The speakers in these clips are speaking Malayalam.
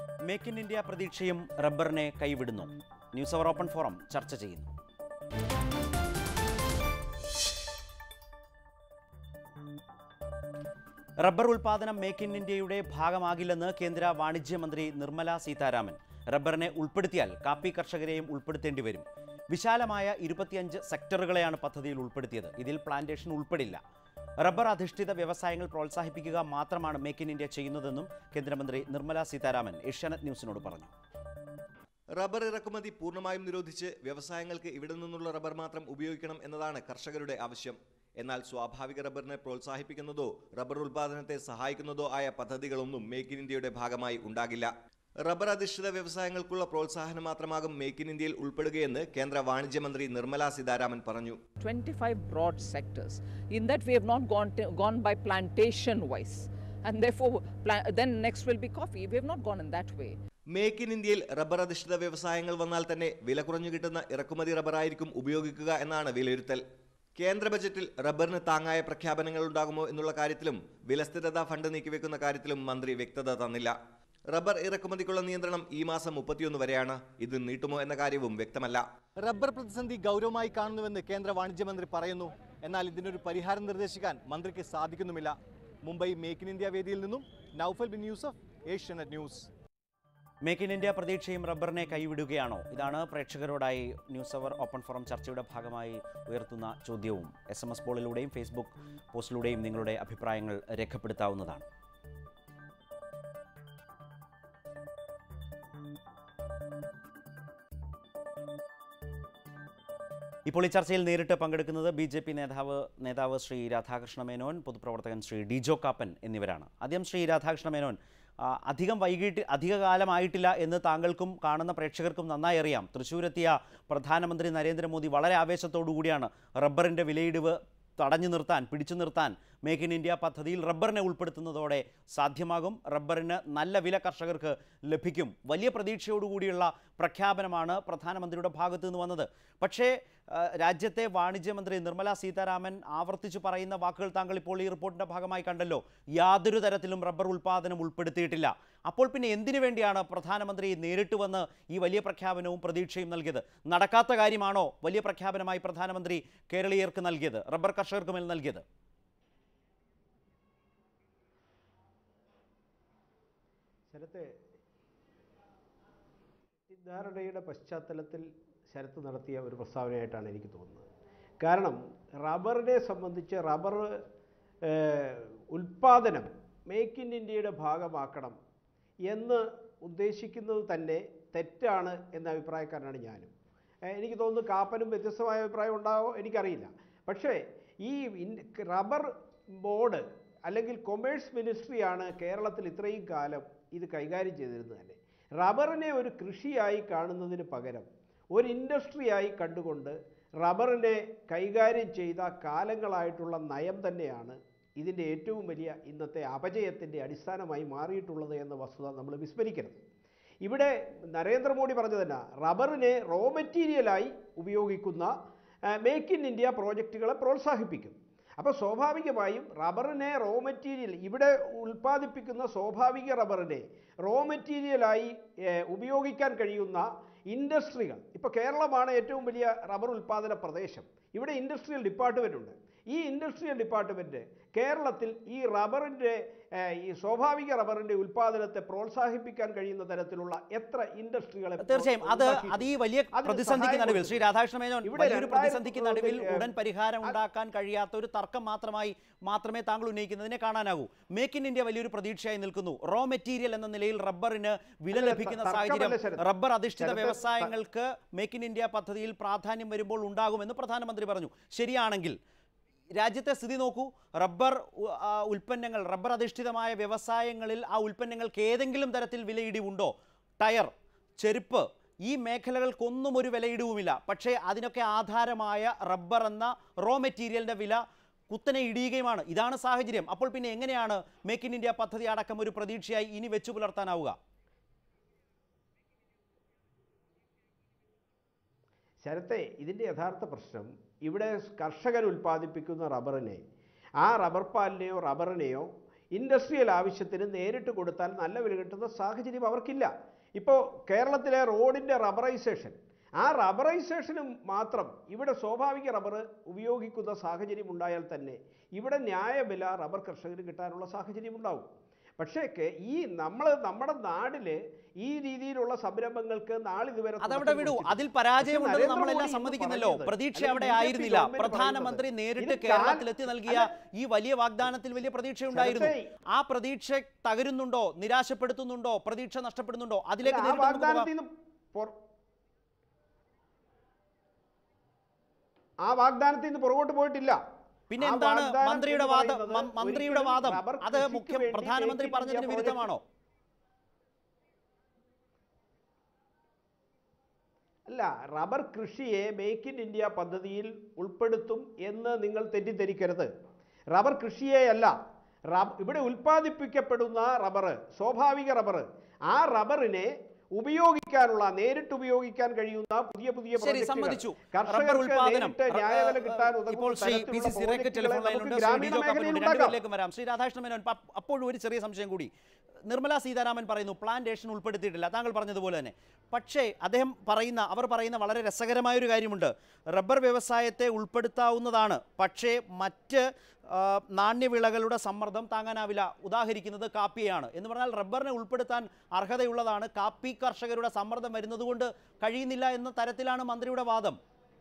മേക്ക് ഇൻ ഇന്ത്യ പ്രതീക്ഷയും റബ്ബറിനെ കൈവിടുന്നു ന്യൂസ് അവർ ഓപ്പൺ ഫോറം ചർച്ച ചെയ്യുന്നു റബ്ബർ ഉൽപാദനം മേക്ക് ഇൻ ഇന്ത്യയുടെ ഭാഗമാകില്ലെന്ന് കേന്ദ്ര വാണിജ്യ മന്ത്രി നിർമ്മല സീതാരാമൻ റബ്ബറിനെ ഉൾപ്പെടുത്തിയാൽ കാപ്പി കർഷകരെയും ഉൾപ്പെടുത്തേണ്ടി വരും വിശാലമായ ഇരുപത്തിയഞ്ച് സെക്ടറുകളെയാണ് പദ്ധതിയിൽ ഉൾപ്പെടുത്തിയത് ഇതിൽ പ്ലാന്റേഷൻ ഉൾപ്പെടില്ല റബ്ബർ അധിഷ്ഠിത വ്യവസായങ്ങൾ പ്രോത്സാഹിപ്പിക്കുക മാത്രമാണ് മേക്ക് ഇൻ ഇന്ത്യ ചെയ്യുന്നതെന്നും കേന്ദ്രമന്ത്രി നിർമ്മല സീതാരാമൻ ഏഷ്യാനെറ്റ് ന്യൂസിനോട് പറഞ്ഞു റബ്ബർ ഇറക്കുമതി പൂർണ്ണമായും നിരോധിച്ച് വ്യവസായങ്ങൾക്ക് ഇവിടെ നിന്നുള്ള റബ്ബർ മാത്രം ഉപയോഗിക്കണം എന്നതാണ് കർഷകരുടെ ആവശ്യം എന്നാൽ സ്വാഭാവിക റബ്ബറിനെ പ്രോത്സാഹിപ്പിക്കുന്നതോ റബ്ബർ ഉൽപാദനത്തെ സഹായിക്കുന്നതോ ആയ പദ്ധതികളൊന്നും മേക്ക് ഇൻ ഇന്ത്യയുടെ ഭാഗമായി ഉണ്ടാകില്ല റബ്ബർ അധിഷ്ഠിത വ്യവസായങ്ങൾക്കുള്ള പ്രോത്സാഹനം മാത്രമാകും മേക്ക് ഇൻ ഇന്ത്യയിൽ ഉൾപ്പെടുകയെന്ന് കേന്ദ്ര വാണിജ്യ മന്ത്രി നിർമ്മല സീതാരാമൻ പറഞ്ഞു 25 broad sectors. In that, we have not gone, to, gone by plantation wise. And therefore, pla- then next will be coffee. We have not gone in that way. Make in ഇന്ത്യയിൽ റബ്ബർ അധിഷ്ഠിത വ്യവസായങ്ങൾ വന്നാൽ തന്നെ വില കുറഞ്ഞു കിട്ടുന്ന ഇറക്കുമതി റബ്ബറായിരിക്കും ഉപയോഗിക്കുക എന്നാണ് വിലയിരുത്തൽ കേന്ദ്ര ബജറ്റിൽ റബ്ബറിന് താങ്ങായ പ്രഖ്യാപനങ്ങൾ ഉണ്ടാകുമോ എന്നുള്ള കാര്യത്തിലും വിലസ്ഥിരതാ ഫണ്ട് നീക്കിവെക്കുന്ന കാര്യത്തിലും മന്ത്രി വ്യക്തത തന്നില്ല റബ്ബർ ഇറക്കുമതിക്കുള്ള നിയന്ത്രണം ഈ മാസം മുപ്പത്തിയൊന്ന് വരെയാണ് ഇത് നീട്ടുമോ എന്ന കാര്യവും വ്യക്തമല്ല റബ്ബർ പ്രതിസന്ധി ഗൗരവമായി കാണുന്നുവെന്ന് കേന്ദ്ര വാണിജ്യമന്ത്രി പറയുന്നു എന്നാൽ ഇതിനൊരു പരിഹാരം നിർദ്ദേശിക്കാൻ മന്ത്രിക്ക് സാധിക്കുന്നുമില്ല മുംബൈ മേക്ക് ഇൻ ഇന്ത്യ വേദിയിൽ നിന്നും Noufal bin Yusuf Asianet news make in India പ്രതീക്ഷയും റബ്ബറിനെ കൈവിടുകയാണോ ഇതാണ് പ്രേക്ഷകരോടായി ന്യൂസ് അവർ ഓപ്പൺ ഫോറം ചർച്ചയുടെ ഭാഗമായി ഉയർത്തുന്ന ചോദ്യവും എസ് എം എസ് പോളിലൂടെയും ഫേസ്ബുക്ക് പോസ്റ്റിലൂടെയും നിങ്ങളുടെ അഭിപ്രായങ്ങൾ രേഖപ്പെടുത്താവുന്നതാണ് ഇപ്പോൾ ഈ ചർച്ചയിൽ നേരിട്ട് പങ്കെടുക്കുന്നത് ബി ജെ പി നേതാവ് നേതാവ് ശ്രീ രാധാകൃഷ്ണ മേനോൻ പൊതുപ്രവർത്തകൻ ശ്രീ ഡിജോ കാപ്പൻ എന്നിവരാണ് ആദ്യം ശ്രീ രാധാകൃഷ്ണ മേനോൻ ആ, അധികം വൈകിട്ട് അധിക കാലമായിട്ടില്ല എന്ന് താങ്കൾക്കും കാണുന്ന പ്രേക്ഷകർക്കും നന്നായി അറിയാം തൃശ്ശൂരെത്തിയ പ്രധാനമന്ത്രി നരേന്ദ്രമോദി വളരെ ആവേശത്തോടു കൂടിയാണ് റബ്ബറിൻ്റെ വിലയിടിവ് തടഞ്ഞു നിർത്താൻ പിടിച്ചു നിർത്താൻ മേക്ക് ഇൻ ഇന്ത്യ പദ്ധതിയിൽ റബ്ബറിനെ ഉൾപ്പെടുത്തുന്നതോടെ സാധ്യമാകും റബ്ബറിന് നല്ല വില കർഷകർക്ക് ലഭിക്കും വലിയ പ്രതീക്ഷയോടുകൂടിയുള്ള പ്രഖ്യാപനമാണ് പ്രധാനമന്ത്രിയുടെ ഭാഗത്തു നിന്ന് വന്നത് പക്ഷേ ആ, രാജ്യത്തെ വാണിജ്യമന്ത്രി നിർമ്മല സീതാരാമൻ ആവർത്തിച്ചു പറയുന്ന വാക്കുകൾ താങ്കൾ ഇപ്പോൾ ഈ റിപ്പോർട്ടിൻ്റെ ഭാഗമായി കണ്ടല്ലോ യാതൊരു തരത്തിലും റബ്ബർ ഉൽപ്പാദനം ഉൾപ്പെടുത്തിയിട്ടില്ല അപ്പോൾ പിന്നെ എന്തിനു വേണ്ടിയാണ് പ്രധാനമന്ത്രി നേരിട്ട് വന്ന് ഈ വലിയ പ്രഖ്യാപനവും പ്രതീക്ഷയും നൽകിയത് നടക്കാത്ത കാര്യമാണോ വലിയ പ്രഖ്യാപനമായി പ്രധാനമന്ത്രി കേരളീയർക്ക് നൽകിയത് റബ്ബർ കർഷകർക്ക് മേൽ നൽകിയത് ശരത്തെ തെറ്റിദ്ധാരണയുടെ പശ്ചാത്തലത്തിൽ ശരത്ത് നടത്തിയ ഒരു പ്രസ്താവനയായിട്ടാണ് എനിക്ക് തോന്നുന്നത് കാരണം റബ്ബറിനെ സംബന്ധിച്ച് റബ്ബർ ഏഹ്, ഉൽപ്പാദനം മേക്ക് ഇൻ ഇന്ത്യയുടെ ഭാഗമാക്കണം എന്ന് ഉദ്ദേശിക്കുന്നത് തന്നെ തെറ്റാണ് എന്ന അഭിപ്രായക്കാരനാണ് ഞാനും ഏഹ്, എനിക്ക് തോന്നുന്നു കാപ്പനും വ്യത്യസ്തമായ അഭിപ്രായം ഉണ്ടാവോ എനിക്കറിയില്ല പക്ഷേ ഈ ഇൻ- റബ്ബർ ബോർഡ് അല്ലെങ്കിൽ കൊമേഴ്സ് മിനിസ്ട്രിയാണ് കേരളത്തിൽ ഇത്രയും കാലം ഇത് കൈകാര്യം ചെയ്തിരുന്നത് തന്നെ റബ്ബറിനെ ഒരു കൃഷിയായി കാണുന്നതിന് പകരം ഒരു ഇൻഡസ്ട്രിയായി കണ്ടുകൊണ്ട് റബ്ബറിനെ കൈകാര്യം ചെയ്ത കാലങ്ങളായിട്ടുള്ള നയം തന്നെയാണ് ഇതിൻ്റെ ഏറ്റവും വലിയ ഇന്നത്തെ അപജയത്തിൻ്റെ അടിസ്ഥാനമായി മാറിയിട്ടുള്ളത് എന്ന വസ്തുത നമ്മൾ വിസ്മരിക്കരുത് ഇവിടെ നരേന്ദ്രമോദി പറഞ്ഞു തന്നെ റബ്ബറിനെ റോ മെറ്റീരിയലായി ഉപയോഗിക്കുന്ന മേക്ക് ഇൻ ഇന്ത്യ പ്രോജക്റ്റുകളെ പ്രോത്സാഹിപ്പിക്കും അപ്പോൾ സ്വാഭാവികമായും റബ്ബറിനെ റോ മെറ്റീരിയൽ ഇവിടെ ഉൽപ്പാദിപ്പിക്കുന്ന സ്വാഭാവിക റബ്ബറിനെ റോ മെറ്റീരിയലായി ഏഹ്, ഉപയോഗിക്കാൻ കഴിയുന്ന ഇൻഡസ്ട്രികൾ ഇപ്പോൾ കേരളമാണ് ഏറ്റവും വലിയ റബ്ബർ ഉൽപ്പാദന പ്രദേശം ഇവിടെ ഇൻഡസ്ട്രിയൽ ഡിപ്പാർട്ട്മെൻ്റ് ഉണ്ട് ഈ ഇൻഡസ്ട്രിയൽ ഡിപ്പാർട്ട്മെൻറ്റ് കേരളത്തിൽ ഈ റബ്ബറിൻ്റെ ഏഹ്, ഈ സ്വാഭാവിക റബ്ബറിൻ്റെ ഉൽപ്പാദനത്തെ പ്രോത്സാഹിപ്പിക്കാൻ കഴിയുന്ന തരത്തിലുള്ള എത്ര ഇൻഡസ്ട്രികളെ തീർച്ചയായും അത് ഉണ്ടാക്കിയിട്ടുണ്ട്. അത് ഈ വലിയ അതിന് പ്രതിസന്ധിക്ക് സഹായം നടുവിൽ ശ്രീ രാധാകൃഷ്ണ മേനോൻ ഇവിടെ വലിയൊരു രണ്ടായിരത്തി പ്രതിസന്ധിക്ക് നടുവിൽ പതിനെട്ടിൽ, ഉടൻ പരിഹാരം ഉണ്ടാക്കാൻ കഴിയാത്ത ഒരു തർക്കം മാത്രമായി മാത്രമേ താങ്കൾ ഉന്നയിക്കുന്നതിനെ കാണാനാകൂ മേക്ക് ഇൻ ഇന്ത്യ വലിയൊരു പ്രതീക്ഷയായി നിൽക്കുന്നു റോ മെറ്റീരിയൽ എന്ന നിലയിൽ റബ്ബറിന് വില അല്ല, ലഭിക്കുന്ന തർക്കമല്ല സാഹചര്യം ശരത്. റബ്ബർ അധിഷ്ഠിത ശരത്, വ്യവസായങ്ങൾക്ക് മേക്ക് ഇൻ ഇന്ത്യ പദ്ധതിയിൽ പ്രാധാന്യം വരുമ്പോൾ ഉണ്ടാകുമെന്ന് പ്രധാനമന്ത്രി പറഞ്ഞു ശരിയാണെങ്കിൽ രാജ്യത്തെ സ്ഥിതി നോക്കൂ റബ്ബർ ഉ- ആ, ഉൽപ്പന്നങ്ങൾ റബ്ബർ അധിഷ്ഠിതമായ വ്യവസായങ്ങളിൽ ആ ഉൽപ്പന്നങ്ങൾക്ക് ഏതെങ്കിലും തരത്തിൽ വിലയിടിവുണ്ടോ ടയർ ചെരുപ്പ് ഈ മേഖലകൾക്കൊന്നും ഒരു വിലയിടിവുമില്ല പക്ഷേ അതിനൊക്കെ ആധാരമായ റബ്ബർ എന്ന റോ മെറ്റീരിയലിൻ്റെ വില കുത്തനെ ഇടിയുകയുമാണ് ഇതാണ് സാഹചര്യം അപ്പോൾ പിന്നെ എങ്ങനെയാണ് മേക്ക് ഇൻ ഇന്ത്യ പദ്ധതി അടക്കം ഒരു പ്രതീക്ഷയായി ഇനി വെച്ചു പുലർത്താനാവുക ശരത്തെ ഇതിൻ്റെ യഥാർത്ഥ പ്രശ്നം ഇവിടെ കർഷകർ ഉൽപ്പാദിപ്പിക്കുന്ന റബ്ബറിനെ ആ റബ്ബർ പാലിനെയോ റബ്ബറിനെയോ ഇൻഡസ്ട്രിയൽ ആവശ്യത്തിന് നേരിട്ട് കൊടുത്താൽ നല്ല വില കിട്ടുന്ന സാഹചര്യം അവർക്കില്ല ഇപ്പോൾ കേരളത്തിലെ റോഡിൻ്റെ റബ്ബറൈസേഷൻ ആ റബ്ബറൈസേഷന് മാത്രം ഇവിടെ സ്വാഭാവിക റബ്ബർ ഉപയോഗിക്കുന്ന സാഹചര്യം ഉണ്ടായാൽ തന്നെ ഇവിടെ ന്യായവില റബ്ബർ കർഷകന് കിട്ടാനുള്ള സാഹചര്യം ഉണ്ടാവും പക്ഷേ കെ- ഈ നമ്മൾ നമ്മുടെ നാട്ടിൽ ഈ രീതിയിലുള്ള സംരംഭങ്ങൾക്ക് നാളിതുവരെ അതവിടെ തുടക്കം വിടൂ കുറിച്ചിട്ടില്ല. അതിൽ പരാജയമുണ്ടെന്ന് പക്ഷേ നമ്മളെല്ലാം നരേന്ദ്രമോദി സമ്മതിക്കുന്നല്ലോ ഇന്ന് പ്രതീക്ഷ പറയുന്നത്, അവിടെ അല്ലെങ്കിൽ ആയിരുന്നില്ല BJP ഗവൺമെന്റ് പ്രധാനമന്ത്രി പറയുന്നത്, നേരിട്ട് ഇത് കേരളത്തിലെത്തി കാൽ- നൽകിയ അല്ല, ഈ വലിയ വാഗ്ദാനത്തിൽ വലിയ പ്രതീക്ഷയുണ്ടായിരുന്നു ശരത്തേ, ആ പ്രതീക്ഷ തകരുന്നുണ്ടോ നിരാശപ്പെടുത്തുന്നുണ്ടോ പ്രതീക്ഷ നഷ്ടപ്പെടുന്നുണ്ടോ അതിലേക്ക് ആ നേരിട്ട് നമുക്ക് പോകാം. വാഗ്ദാനത്തിൽ നിന്ന് പുറ- ആ വാഗ്ദാനത്തിൽ നിന്ന് പുറകോട്ട് പോയിട്ടില്ല പിന്നെ ആ എന്താണ് വാഗ്ദാനം മന്ത്രിയുടെ എന്ന് വാദം പറയുന്നത് മ- മന്ത്രിയുടെ ഒരിക്കലും വാദം റബ്ബർ അത് കൃഷിക്ക് മുഖ്യ വേണ്ടി പ്രധാനമന്ത്രി Make in പറഞ്ഞതിന് India വിരുദ്ധമാണോ അല്ല റബ്ബർ കൃഷിയെ മേക്ക് ഇൻ ഇന്ത്യ പദ്ധതിയിൽ ഉൾപ്പെടുത്തും എന്ന് നിങ്ങൾ തെറ്റിദ്ധരിക്കരുത് റബ്ബർ കൃഷിയെയല്ല റബ് ഇവിടെ ഉൽപ്പാദിപ്പിക്കപ്പെടുന്ന റബ്ബർ സ്വാഭാവിക റബ്ബർ ആ റബ്ബറിനെ ഉപയോഗിക്കാനുള്ള നേരിട്ട് ഉപയോഗിക്കാൻ കഴിയുന്ന പുതിയ പുതിയ ശരി പ്രോജക്റ്റുകൾ, സമ്മതിച്ചു റബ്ബർ കർഷകർക്ക് ഉൽപാദനം നേരിട്ട് ന്യായവില കിട്ടാൻ റ- ഉതകുന്ന ഇപ്പോൾ ശ്രീ പി സി തരത്തിലുള്ള സിറേക്ക് പ്രോജക്റ്റുകളെ ടെലിഫോൺ നമുക്ക് ലൈനിലുണ്ട് ശ്രീ ഗ്രാമീണ ഡിജോ മേഖലയിൽ കപ്പനുണ്ട് ഉണ്ടാക്കാം. രണ്ടുപേരിലേക്കും വരാം ശ്രീ രാധാകൃഷ്ണ മേനോൻ പ- അപ്പോഴും ഒരു ചെറിയ സംശയം കൂടി നിർമ്മല സീതാരാമൻ പറയുന്നു പ്ലാന്റേഷൻ ഉൾപ്പെടുത്തിയിട്ടില്ല താങ്കൾ പറഞ്ഞതുപോലെ തന്നെ പക്ഷേ അദ്ദേഹം പറയുന്ന അവർ പറയുന്ന വളരെ രസകരമായ ഒരു കാര്യമുണ്ട് റബ്ബർ വ്യവസായത്തെ ഉൾപ്പെടുത്താവുന്നതാണ് പക്ഷേ മറ്റ് ആ, നാണ്യവിളകളുടെ സമ്മർദ്ദം താങ്ങാനാവില്ല ഉദാഹരിക്കുന്നത് കാപ്പിയാണ് എന്ന് പറഞ്ഞാൽ റബ്ബറിനെ ഉൾപ്പെടുത്താൻ അർഹതയുള്ളതാണ് കാപ്പി കർഷകരുടെ സമ്മർദ്ദം വരുന്നതുകൊണ്ട് കഴിയുന്നില്ല എന്ന തരത്തിലാണ് മന്ത്രിയുടെ വാദം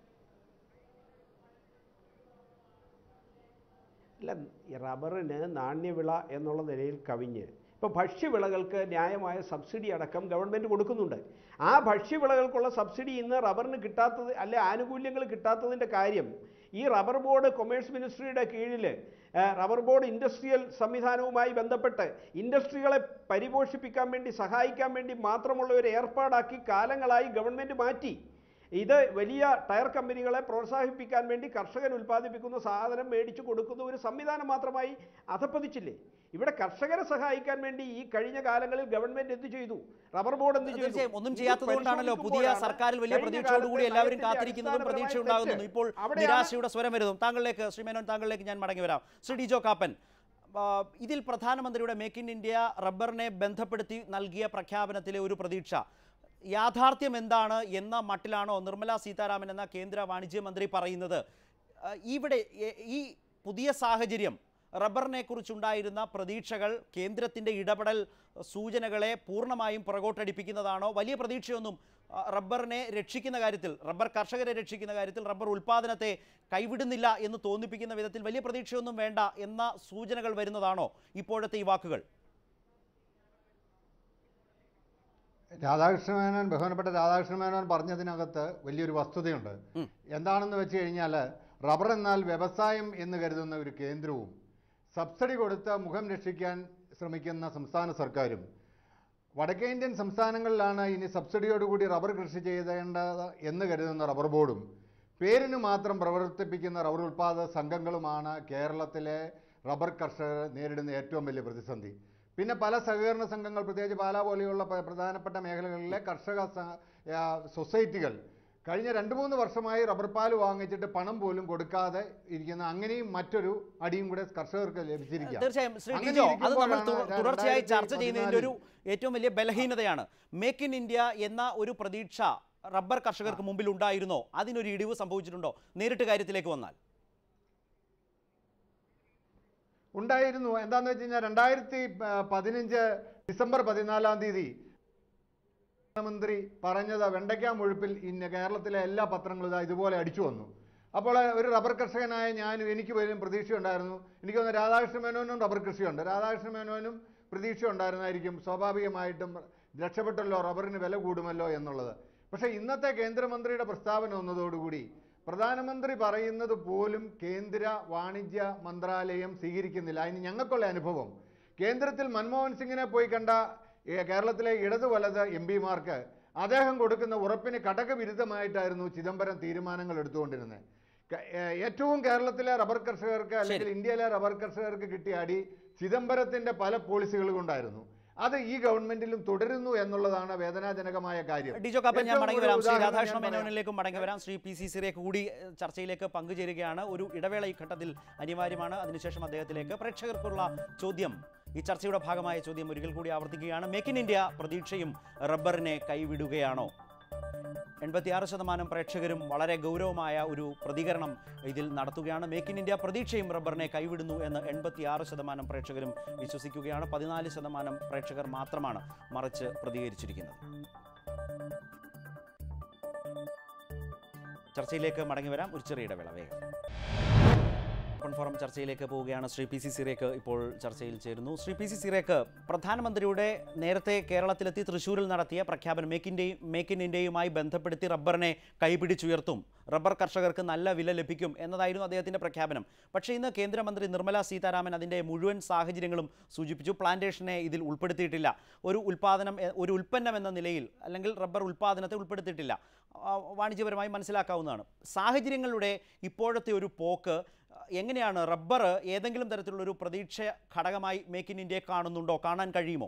അല്ല ഈ റബ്ബറിന് നാണ്യവിള എന്നുള്ള നിലയിൽ കവിഞ്ഞ് ഇപ്പോൾ ഭക്ഷ്യവിളകൾക്ക് ന്യായമായ സബ്സിഡി അടക്കം ഗവൺമെൻറ് കൊടുക്കുന്നുണ്ട് ആ ഭക്ഷ്യവിളകൾക്കുള്ള സബ്സിഡി ഇന്ന് റബ്ബറിന് കിട്ടാത്തത് അല്ലെ ആനുകൂല്യങ്ങൾ കിട്ടാത്തതിൻ്റെ കാര്യം ഈ റബ്ബർ ബോർഡ് കൊമേഴ്സ് മിനിസ്ട്രിയുടെ കീഴിൽ റബ്ബർ ബോർഡ് ഇൻഡസ്ട്രിയൽ സംവിധാനവുമായി ബന്ധപ്പെട്ട് ഇൻഡസ്ട്രികളെ പരിപോഷിപ്പിക്കാൻ വേണ്ടി സഹായിക്കാൻ വേണ്ടി മാത്രമുള്ള ഒരു ഏർപ്പാടാക്കി കാലങ്ങളായി ഗവൺമെൻറ് മാറ്റി ഇത് വലിയ ടയർ കമ്പനികളെ പ്രോത്സാഹിപ്പിക്കാൻ വേണ്ടി കർഷകൻ ഉൽപ്പാദിപ്പിക്കുന്ന സാധനം മേടിച്ചു കൊടുക്കുന്ന ഒരു സംവിധാനം മാത്രമായി അധപ്പതിച്ചില്ലേ ഇവിടെ കർഷകരെ സഹായിക്കാൻ വേണ്ടി ഈ കഴിഞ്ഞ കാലങ്ങളിൽ ഗവൺമെന്റ് എന്ത് ചെയ്തു റബ്ബർ ബോർഡ് എന്ത് ചെയ്തു തീർച്ചയായും ഒന്നും ഇത് ചെയ്യാത്തത് കൊണ്ടാണല്ലോ പുതിയ പരിശോധിക്കുമ്പോഴാണ് സർക്കാരിൽ വലിയ കഴിഞ്ഞ പ്രതീക്ഷയോടുകൂടി കാലത്തെ എല്ലാവരും നയത്തിന്റെ കാത്തിരിക്കുന്നതും പ്രതീക്ഷ അടിസ്ഥാനപരമായ ഉണ്ടാകുന്നു തെറ്റ്. ഇപ്പോൾ അവിടെയാണ് നിരാശയുടെ സ്വരം വരുന്നു താങ്കളിലേക്ക് ശ്രീ മേനോൻ താങ്കളിലേക്ക് ഞാൻ മടങ്ങി വരാം ശ്രീ ഡിജോ കാപ്പൻ ആ, ഇതിൽ പ്രധാനമന്ത്രിയുടെ മേക്ക് ഇൻ ഇന്ത്യ റബ്ബറിനെ ബന്ധപ്പെടുത്തി നൽകിയ പ്രഖ്യാപനത്തിലെ ഒരു പ്രതീക്ഷ യാഥാർത്ഥ്യം എന്താണ് എന്ന മട്ടിലാണോ നിർമ്മല സീതാരാമൻ എന്ന കേന്ദ്ര വാണിജ്യ മന്ത്രി പറയുന്നത് ആ, ഇവിടെ എ- ഈ പുതിയ സാഹചര്യം റബ്ബറിനെ കുറിച്ചുണ്ടായിരുന്ന പ്രതീക്ഷകൾ കേന്ദ്രത്തിൻ്റെ ഇടപെടൽ സൂചനകളെ പൂർണ്ണമായും പുറകോട്ടടിപ്പിക്കുന്നതാണോ വലിയ പ്രതീക്ഷയൊന്നും ആ, റബ്ബറിനെ രക്ഷിക്കുന്ന കാര്യത്തിൽ റബ്ബർ കർഷകരെ രക്ഷിക്കുന്ന കാര്യത്തിൽ റബ്ബർ ഉൽപ്പാദനത്തെ കൈവിടുന്നില്ല എന്ന് തോന്നിപ്പിക്കുന്ന വിധത്തിൽ വലിയ പ്രതീക്ഷയൊന്നും വേണ്ട എന്ന സൂചനകൾ വരുന്നതാണോ ഇപ്പോഴത്തെ ഈ വാക്കുകൾ രാധാകൃഷ്ണ മേനോൻ ബഹുമാനപ്പെട്ട രാധാകൃഷ്ണ മേനോൻ പറഞ്ഞതിനകത്ത് വലിയൊരു വസ്തുതയുണ്ട് ഉം. എന്താണെന്ന് വെച്ച് കഴിഞ്ഞാൽ റബ്ബർ എന്നാൽ വ്യവസായം എന്ന് കരുതുന്ന ഒരു കേന്ദ്രവും സബ്സിഡി കൊടുത്ത് മുഖം രക്ഷിക്കാൻ ശ്രമിക്കുന്ന സംസ്ഥാന സർക്കാരും വടക്കേ ഇന്ത്യൻ സംസ്ഥാനങ്ങളിലാണ് ഇനി സബ്സിഡിയോടുകൂടി റബ്ബർ കൃഷി ചെയ്തേണ്ടത് എന്ന് കരുതുന്ന റബ്ബർ ബോർഡും പേരിന് മാത്രം പ്രവർത്തിപ്പിക്കുന്ന റബ്ബർ ഉൽപ്പാദക സംഘങ്ങളുമാണ് കേരളത്തിലെ റബ്ബർ കർഷകർ നേരിടുന്ന ഏറ്റവും വലിയ പ്രതിസന്ധി പിന്നെ പല സഹകരണ സംഘങ്ങൾ പ്രത്യേകിച്ച് പാല പോലെയുള്ള പ- പ്രധാനപ്പെട്ട മേഖലകളിലെ കർഷക സ- ആ, സൊസൈറ്റികൾ കഴിഞ്ഞ രണ്ട് മൂന്ന് വർഷമായി റബ്ബർ പാൽ വാങ്ങിച്ചിട്ട് പണം പോലും കൊടുക്കാതെ ഇരിക്കുന്ന അങ്ങനെയും മറ്റൊരു അടിയും കൂടെ കർഷകർക്ക് ലഭിച്ചിരിക്കുക തീർച്ചയായും ശ്രീ അങ്ങനെ ഡിജോ അത് നമ്മൾ ഇരിക്കുമ്പോഴാണ് തു- തുടർച്ചയായി ചർച്ച രണ്ടായിരത്തി ചെയ്യുന്നതിൻ്റെ ഒരു ഏറ്റവും വലിയ ബലഹീനതയാണ് മേക്ക് ഇൻ ഇന്ത്യ എന്ന ഒരു പ്രതീക്ഷ റബ്ബർ കർഷകർക്ക് മുമ്പിൽ ഉണ്ടായിരുന്നോ അതിനൊരു ഇടിവ് സംഭവിച്ചിട്ടുണ്ടോ നേരിട്ട് കാര്യത്തിലേക്ക് വന്നാൽ ഉണ്ടായിരുന്നു എന്താന്ന് വെച്ച് കഴിഞ്ഞാൽ രണ്ടായിരത്തി പതിനഞ്ച് ഡിസംബർ പതിനാലാം തീയതി പ്രധാനമന്ത്രി പറഞ്ഞത് വെണ്ടയ്ക്ക മുഴുപ്പിൽ ഇന്ന് കേരളത്തിലെ എല്ലാ പത്രങ്ങളും ഇതാ ഇതുപോലെ അടിച്ചു വന്നു അപ്പോൾ ഒരു റബ്ബർ കർഷകനായ ഞാനും എനിക്ക് പോലും പ്രതീക്ഷയുണ്ടായിരുന്നു എനിക്ക് തോന്നുന്നു രാധാകൃഷ്ണ മേനോനും റബ്ബർ കൃഷിയുണ്ട് രാധാകൃഷ്ണ മേനോനും പ്രതീക്ഷ ഉണ്ടായിരുന്നായിരിക്കും സ്വാഭാവികമായിട്ടും രക്ഷപ്പെട്ടല്ലോ റബ്ബറിന് വില കൂടുമല്ലോ എന്നുള്ളത് പക്ഷേ ഇന്നത്തെ കേന്ദ്രമന്ത്രിയുടെ പ്രസ്താവന വന്നതോടുകൂടി പ്രധാനമന്ത്രി പറയുന്നത് പോലും കേന്ദ്ര വാണിജ്യ മന്ത്രാലയം സ്വീകരിക്കുന്നില്ല അതിന് ഞങ്ങൾക്കുള്ള അനുഭവം കേന്ദ്രത്തിൽ മൻമോഹൻ സിംഗിനെ പോയി കണ്ട ഏ, കേരളത്തിലെ ഇടതു വലത് എം പിമാർക്ക് അദ്ദേഹം കൊടുക്കുന്ന ഉറപ്പിന് കടകവിരുദ്ധമായിട്ടായിരുന്നു ചിദംബരം തീരുമാനങ്ങൾ എടുത്തുകൊണ്ടിരുന്നത് ക- ഏ, ഏറ്റവും കേരളത്തിലെ റബ്ബർ കർഷകർക്ക് അല്ലെങ്കിൽ ഇന്ത്യയിലെ റബ്ബർ കർഷകർക്ക് കിട്ടിയ അടി ചിദംബരത്തിന്റെ പല പോളിസികൾ കൊണ്ടായിരുന്നു അത് ഈ ഗവൺമെന്റിലും തുടരുന്നു എന്നുള്ളതാണ് വേദനാജനകമായ കാര്യം ഡിജോ കാപ്പൻ ഞാൻ ഏറ്റവും മടങ്ങി ഒരു വരാം ശ്രീ ഉദാഹരണം രാധാകൃഷ്ണ ഞാൻ പറയാം. മേനോനിലേക്കും മടങ്ങി വരാം ശ്രീ പി സി സിറിയൊക്കെ കൂടി ഏഹ്, ചർച്ചയിലേക്ക് പങ്കുചേരുകയാണ് ഒരു ഇടവേള ഈ ഘട്ടത്തിൽ അനിവാര്യമാണ് അതിനുശേഷം അദ്ദേഹത്തിലേക്ക് പ്രേക്ഷകർക്കുള്ള ചോദ്യം ഈ ചർച്ചയുടെ ഭാഗമായ ചോദ്യം ഒരിക്കൽ കൂടി ആവർത്തിക്കുകയാണ് മേക്ക് ഇൻ ഇന്ത്യ പ്രതീക്ഷയും റബ്ബറിനെ കൈവിടുകയാണോ എൺപത്തിയാറ് ശതമാനം പ്രേക്ഷകരും വളരെ ഗൗരവമായ ഒരു പ്രതികരണം ഇതിൽ നടത്തുകയാണ് മേക്ക് ഇൻ ഇന്ത്യ പ്രതീക്ഷയും റബ്ബറിനെ കൈവിടുന്നു എന്ന് എൺപത്തിയാറ് ശതമാനം പ്രേക്ഷകരും വിശ്വസിക്കുകയാണ് പതിനാല് ശതമാനം പ്രേക്ഷകർ മാത്രമാണ് മറിച്ച് പ്രതികരിച്ചിരിക്കുന്നത് ചർച്ചയിലേക്ക് മടങ്ങി വരാം ഒരു ചെറിയ ഇടവേള വേഗം ഓപ്പൺ ഫോറം ചർച്ചയിലേക്ക് പോവുകയാണ് ശ്രീ പി സി സിറേക്ക് ഇപ്പോൾ ചർച്ചയിൽ ചേരുന്നു ശ്രീ പി സി സിറേക്ക് പ്രധാനമന്ത്രിയുടെ നേരത്തെ കേരളത്തിലെത്തി തൃശ്ശൂരിൽ നടത്തിയ പ്രഖ്യാപനം മേക്ക് ഇന്ത്യയും മേക്ക് ഇൻ ഇന്ത്യയുമായി ബന്ധപ്പെടുത്തി റബ്ബറിനെ കൈപിടിച്ചുയർത്തും റബ്ബർ കർഷകർക്ക് നല്ല വില ലഭിക്കും എന്നതായിരുന്നു അദ്ദേഹത്തിൻ്റെ പ്രഖ്യാപനം പക്ഷേ ഇന്ന് കേന്ദ്രമന്ത്രി നിർമ്മല സീതാരാമൻ അതിൻ്റെ മുഴുവൻ സാഹചര്യങ്ങളും സൂചിപ്പിച്ചു പ്ലാന്റേഷനെ ഇതിൽ ഉൾപ്പെടുത്തിയിട്ടില്ല ഒരു ഉൽപ്പാദനം എ- ഒരു ഉൽപ്പന്നം എന്ന നിലയിൽ അല്ലെങ്കിൽ റബ്ബർ ഉൽപ്പാദനത്തെ ഉൾപ്പെടുത്തിയിട്ടില്ല ആ, വാണിജ്യപരമായി മനസ്സിലാക്കാവുന്നതാണ് സാഹചര്യങ്ങളുടെ ഇപ്പോഴത്തെ ഒരു പോക്ക് ആ, എങ്ങനെയാണ് റബ്ബർ ഏതെങ്കിലും തരത്തിലുള്ള ഒരു പ്രതീക്ഷ ഘടകമായി മേക്ക് ഇൻ ഇന്ത്യയെ കാണുന്നുണ്ടോ കാണാൻ കഴിയുമോ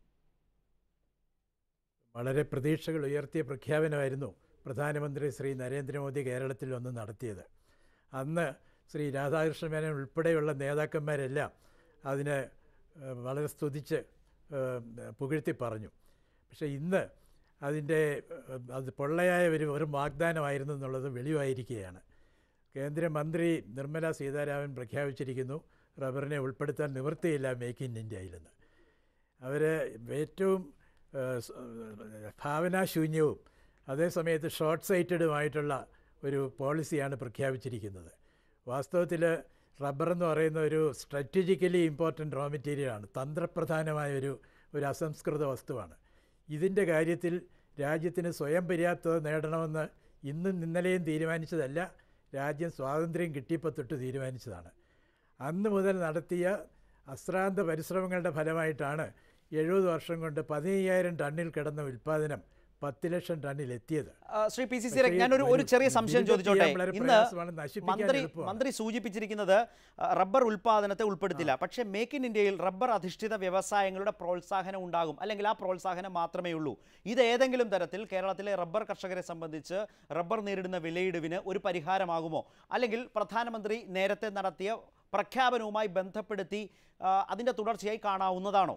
വളരെ പ്രതീക്ഷകൾ ഉയർത്തിയ പ്രഖ്യാപനമായിരുന്നു പ്രധാനമന്ത്രി ശ്രീ നരേന്ദ്രമോദി കേരളത്തിൽ വന്ന് നടത്തിയത് അന്ന് ശ്രീ രാധാകൃഷ്ണ മേനോൻ ഉൾപ്പെടെയുള്ള നേതാക്കന്മാരെല്ലാം അതിനെ ഏഹ്, വളരെ സ്തുതിച്ച് ഏഹ്, പുകഴ്ത്തി പറഞ്ഞു പക്ഷേ ഇന്ന് അതിൻ്റെ ഏഹ്, അത് പൊള്ളയായ ഒരു ഒരു വാഗ്ദാനമായിരുന്നു എന്നുള്ളത് വെളിവായിരിക്കുകയാണ് കേന്ദ്രമന്ത്രി നിർമ്മല സീതാരാമൻ പ്രഖ്യാപിച്ചിരിക്കുന്നു റബ്ബറിനെ ഉൾപ്പെടുത്താൻ നിവൃത്തിയില്ല മേക്ക് ഇൻ ഇന്ത്യയിലെന്ന് അവർ ഏറ്റവും ഏഹ്, സ്- ഏഹ്, ഭാവനാശൂന്യവും അതേസമയത്ത് ഷോർട്ട് സൈറ്റഡുമായിട്ടുള്ള ഒരു പോളിസിയാണ് പ്രഖ്യാപിച്ചിരിക്കുന്നത് വാസ്തവത്തിൽ റബ്ബർ എന്ന് പറയുന്ന ഒരു സ്ട്രാറ്റജിക്കലി ഇമ്പോർട്ടൻ്റ് റോ മെറ്റീരിയലാണ് തന്ത്രപ്രധാനമായ ഒരു ഒരു അസംസ്കൃത വസ്തുവാണ് ഇതിൻ്റെ കാര്യത്തിൽ രാജ്യത്തിന് സ്വയം പര്യാപ്തത നേടണമെന്ന് ഇന്നും ഇന്നലെയും തീരുമാനിച്ചതല്ല രാജ്യം സ്വാതന്ത്ര്യം കിട്ടിയപ്പോൾ തൊട്ട് തീരുമാനിച്ചതാണ് അന്ന് മുതൽ നടത്തിയ അശ്രാന്ത പരിശ്രമങ്ങളുടെ ഫലമായിട്ടാണ് എഴുപത് വർഷം കൊണ്ട് പതിനയ്യായിരം ടണ്ണിൽ കിടന്ന ഉൽപ്പാദനം പത്ത് ലക്ഷം ടണ്ണിൽ എത്തിയത് ആ, ശ്രീ പി സി പക്ഷേ സിറേക്ക് ഞാനൊരു ഒരു ഒരു ചെറിയ സംശയം ബിരുദം ചോദിച്ചോട്ടെ ചെയ്യാൻ വളരെ ഇന്ന് പ്രയാസമാണ്, നശിപ്പിക്കാൻ മന്ത്രി എളുപ്പമാണ്. മന്ത്രി സൂചിപ്പിച്ചിരിക്കുന്നത് ആ, റബ്ബർ ഉൽപ്പാദനത്തെ ഉൾപ്പെടുത്തില്ല പക്ഷേ മേക്ക് ഇൻ ഇന്ത്യയിൽ റബ്ബർ അധിഷ്ഠിത വ്യവസായങ്ങളുടെ പ്രോത്സാഹനം ഉണ്ടാകും അല്ലെങ്കിൽ ആ പ്രോത്സാഹനം മാത്രമേ ഉള്ളൂ ഇത് ഏതെങ്കിലും തരത്തിൽ കേരളത്തിലെ റബ്ബർ കർഷകരെ സംബന്ധിച്ച് റബ്ബർ നേരിടുന്ന വിലയിടിവിന് ഒരു പരിഹാരമാകുമോ അല്ലെങ്കിൽ പ്രധാനമന്ത്രി നേരത്തെ നടത്തിയ പ്രഖ്യാപനവുമായി ബന്ധപ്പെടുത്തി ആ, അതിൻ്റെ തുടർച്ചയായി കാണാവുന്നതാണോ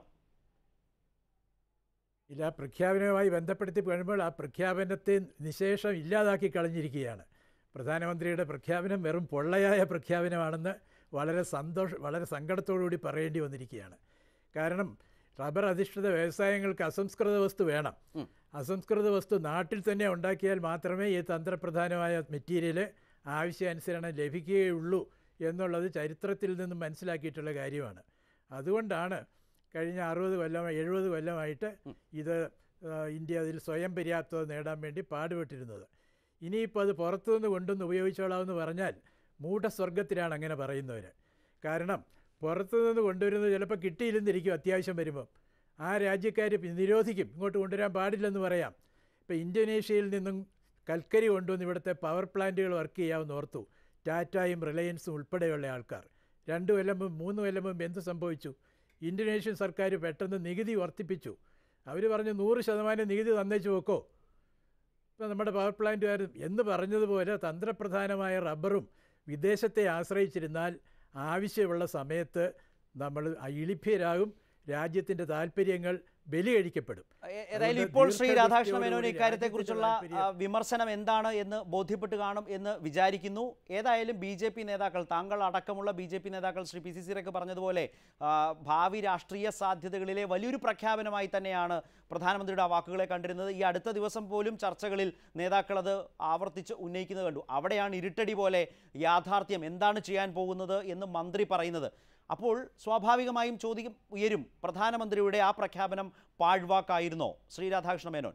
ഇല്ല ആ പ്രഖ്യാപനവുമായി ബന്ധപ്പെടുത്തി കഴിയുമ്പോൾ ആ പ്രഖ്യാപനത്തെ നിശേഷം ഇല്ലാതാക്കി കളഞ്ഞിരിക്കുകയാണ് പ്രധാനമന്ത്രിയുടെ പ്രഖ്യാപനം വെറും പൊള്ളയായ പ്രഖ്യാപനമാണെന്ന് വളരെ സന്തോഷ വളരെ സങ്കടത്തോടുകൂടി പറയേണ്ടി വന്നിരിക്കുകയാണ് കാരണം റബ്ബർ അധിഷ്ഠിത വ്യവസായങ്ങൾക്ക് അസംസ്കൃത വസ്തു വേണം അസംസ്കൃത വസ്തു നാട്ടിൽ തന്നെ ഉണ്ടാക്കിയാൽ മാത്രമേ ഈ തന്ത്രപ്രധാനമായ മെറ്റീരിയൽ ആവശ്യാനുസരണം ലഭിക്കുകയുള്ളൂ എന്നുള്ളത് ചരിത്രത്തിൽ നിന്നും മനസ്സിലാക്കിയിട്ടുള്ള കാര്യമാണ് അതുകൊണ്ടാണ് കഴിഞ്ഞ അറുപത് കൊല്ലം എഴുപത് കൊല്ലമായിട്ട് ഇത് ആ, ഇന്ത്യ അതിൽ സ്വയം പര്യാപ്തത നേടാൻ വേണ്ടി പാടുപെട്ടിരുന്നത് ഇനിയിപ്പോൾ അത് പുറത്തുനിന്ന് കൊണ്ടുവന്ന് ഉപയോഗിച്ചോളാമെന്ന് പറഞ്ഞാൽ മൂഢസ്വർഗത്തിലാണ് അങ്ങനെ പറയുന്നവർ കാരണം പുറത്തുനിന്ന് കൊണ്ടുവരുന്നത് ചിലപ്പോൾ കിട്ടിയില്ലെന്നിരിക്കും അത്യാവശ്യം വരുമ്പം ആ രാജ്യക്കാർ നിരോധിക്കും ഇങ്ങോട്ട് കൊണ്ടുവരാൻ പാടില്ലെന്ന് പറയാം ഇപ്പോൾ ഇന്തോനേഷ്യയിൽ നിന്നും കൽക്കരി കൊണ്ടുവന്ന് ഇവിടുത്തെ പവർ പ്ലാന്റുകൾ വർക്ക് ചെയ്യാമെന്ന് ഓർത്തു ടാറ്റായും റിലയൻസും ഉൾപ്പെടെയുള്ള ആൾക്കാർ രണ്ട് കൊല്ലം മുമ്പ് മൂന്ന് കൊല്ലം മുമ്പ് എന്ത് സംഭവിച്ചു ഇന്തോനേഷ്യൻ സർക്കാർ പെട്ടെന്ന് നികുതി വർദ്ധിപ്പിച്ചു അവർ പറഞ്ഞു നൂറ് ശതമാനം നികുതി തന്നേച്ച് വെക്കോ ഇപ്പോൾ നമ്മുടെ പവർ പ്ലാന്റുകാർ എന്ന് പറഞ്ഞതുപോലെ തന്ത്രപ്രധാനമായ റബ്ബറും വിദേശത്തെ ആശ്രയിച്ചിരുന്നാൽ ആവശ്യമുള്ള സമയത്ത് നമ്മൾ ഇളിഭ്യരാകും രാജ്യത്തിൻ്റെ താല്പര്യങ്ങൾ ബലി കഴിക്കപ്പെടും ഏ- ഏതായാലും അതുകൊണ്ട് ഇപ്പോൾ ശ്രീ രാധാകൃഷ്ണ മേനോന് ദീർഘദൃഷ്ടിയോടുകൂടി ഇക്കാര്യത്തെക്കുറിച്ചുള്ള രാജ്യത്തിന്റെ ആ, വിമർശനം എന്താണ് എന്ന് ബോധ്യപ്പെട്ട് കാണും എന്ന് വിചാരിക്കുന്നു ഏതായാലും ബി ജെ പി നേതാക്കൾ താങ്കൾ അടക്കമുള്ള ബി ജെ പി നേതാക്കൾ ശ്രീ പി സി സിറൊക്കെ പറഞ്ഞതുപോലെ ആ, ഭാവി രാഷ്ട്രീയ സാധ്യതകളിലെ വലിയൊരു പ്രഖ്യാപനമായി തന്നെയാണ് പ്രധാനമന്ത്രിയുടെ ആ വാക്കുകളെ കണ്ടിരുന്നത് ഈ അടുത്ത ദിവസം പോലും ചർച്ചകളിൽ നേതാക്കൾ അത് ആവർത്തിച്ച് ഉന്നയിക്കുന്നത് കണ്ടു അവിടെയാണ് ഇരുട്ടടി പോലെ യാഥാർത്ഥ്യം എന്താണ് ചെയ്യാൻ പോകുന്നത് എന്ന് മന്ത്രി പറയുന്നത് അപ്പോൾ സ്വാഭാവികമായും ചോദ്യം ഉയരും പ്രധാനമന്ത്രിയുടെ ആ പ്രഖ്യാപനം പാഴ്വാക്കായിരുന്നോ ശ്രീ രാധാകൃഷ്ണ മേനോൻ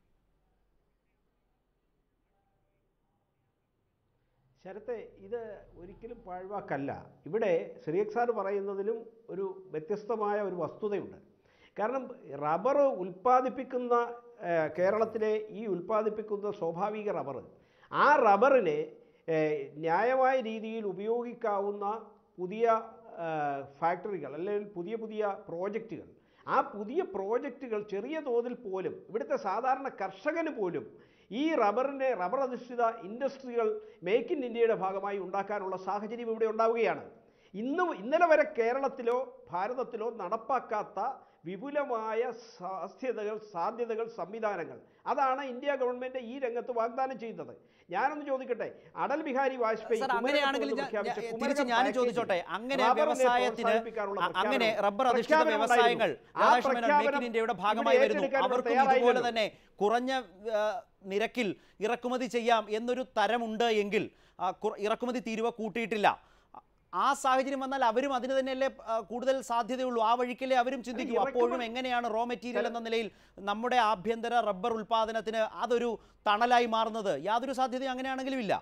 ശരത്തെ ഇത് ഒരിക്കലും പാഴ്വാക്കല്ല ഇവിടെ ശ്രീയക് സാർ പറയുന്നതിലും ഒരു വ്യത്യസ്തമായ ഒരു വസ്തുതയുണ്ട് കാരണം റബ്ബർ ഉൽപ്പാദിപ്പിക്കുന്ന ഏഹ്, കേരളത്തിലെ ഈ ഉൽപ്പാദിപ്പിക്കുന്ന സ്വാഭാവിക റബ്ബർ ആ റബ്ബറിനെ ഏഹ്, ന്യായമായ രീതിയിൽ ഉപയോഗിക്കാവുന്ന പുതിയ ഏഹ്, ഫാക്ടറികൾ അല്ലെങ്കിൽ പുതിയ പുതിയ പ്രോജക്റ്റുകൾ ആ പുതിയ പ്രോജക്റ്റുകൾ ചെറിയ തോതിൽ പോലും ഇവിടുത്തെ സാധാരണ കർഷകന് പോലും ഈ റബ്ബറിനെ റബ്ബർ അധിഷ്ഠിത ഇൻഡസ്ട്രികൾ മേക്ക് ഇൻ ഇന്ത്യയുടെ ഭാഗമായി ഉണ്ടാക്കാനുള്ള സാഹചര്യം ഇവിടെ ഉണ്ടാവുകയാണ് ഇന്ന് ഇന്നലെ വരെ കേരളത്തിലോ ഭാരതത്തിലോ നടപ്പാക്കാത്ത വിപുലമായ സാധ്യതകൾ സാധ്യതകൾ സംവിധാനങ്ങൾ അതാണ് ഇന്ത്യ ഗവൺമെന്റ് ഈ രംഗത്ത് വാഗ്ദാനം ചെയ്യുന്നത് ഞാനൊന്ന് ചോദിക്കട്ടെ അടൽ ബിഹാരി വാജ്പേയി സർ കുമരകത്ത് അങ്ങനെയാണെങ്കിൽ വന്ന് ഞാൻ- പ്രഖ്യാപിച്ച ഞാൻ- കുമരകം തിരിച്ച് ഞാൻ പാക്കേജിൽ ചോദിച്ചോട്ടെ അങ്ങനെ റബ്ബറിനെ വ്യവസായത്തിന് പ്രോത്സാഹിപ്പിക്കാനുള്ള അ- അങ്ങനെ പ്രഖ്യാപനം- റബ്ബർ അധിഷ്ഠിത പ്രഖ്യാപനം വ്യവസായങ്ങൾ ഉണ്ടായിരുന്നു. ആ രാധാകൃഷ്ണൻ മേനോൻ പ്രഖ്യാപനം മേക്ക് ഇൻ ഇന്ത്യയുടെ ഇവിടെ ഭാഗമായി വരുന്നു ഏറ്റെടുക്കാൻ ഇവർ അവർക്കും ഇതുപോലെ തയ്യാറായില്ലല്ലോ. തന്നെ കുറഞ്ഞ ആ, നിരക്കിൽ ഇറക്കുമതി ചെയ്യാം എന്നൊരു തരമുണ്ട് എങ്കിൽ ആ, കുറ- ഇറക്കുമതി തീരുവ കൂട്ടിയിട്ടില്ല ആ സാഹചര്യം വന്നാൽ അവരും അതിന് തന്നെയല്ലേ ആ, കൂടുതൽ സാധ്യതയുള്ളൂ ആ വഴിക്കല്ലേ അവരും ചിന്തിക്കൂ ഇറക്കുമതി- അപ്പോഴും എങ്ങനെയാണ് റോ മെറ്റീരിയൽ എന്ന നിലയിൽ നമ്മുടെ ആഭ്യന്തര റബ്ബർ ഉൽപ്പാദനത്തിന് അതൊരു തണലായി മാറുന്നത് യാതൊരു സാധ്യതയും അങ്ങനെയാണെങ്കിലും ഇല്ല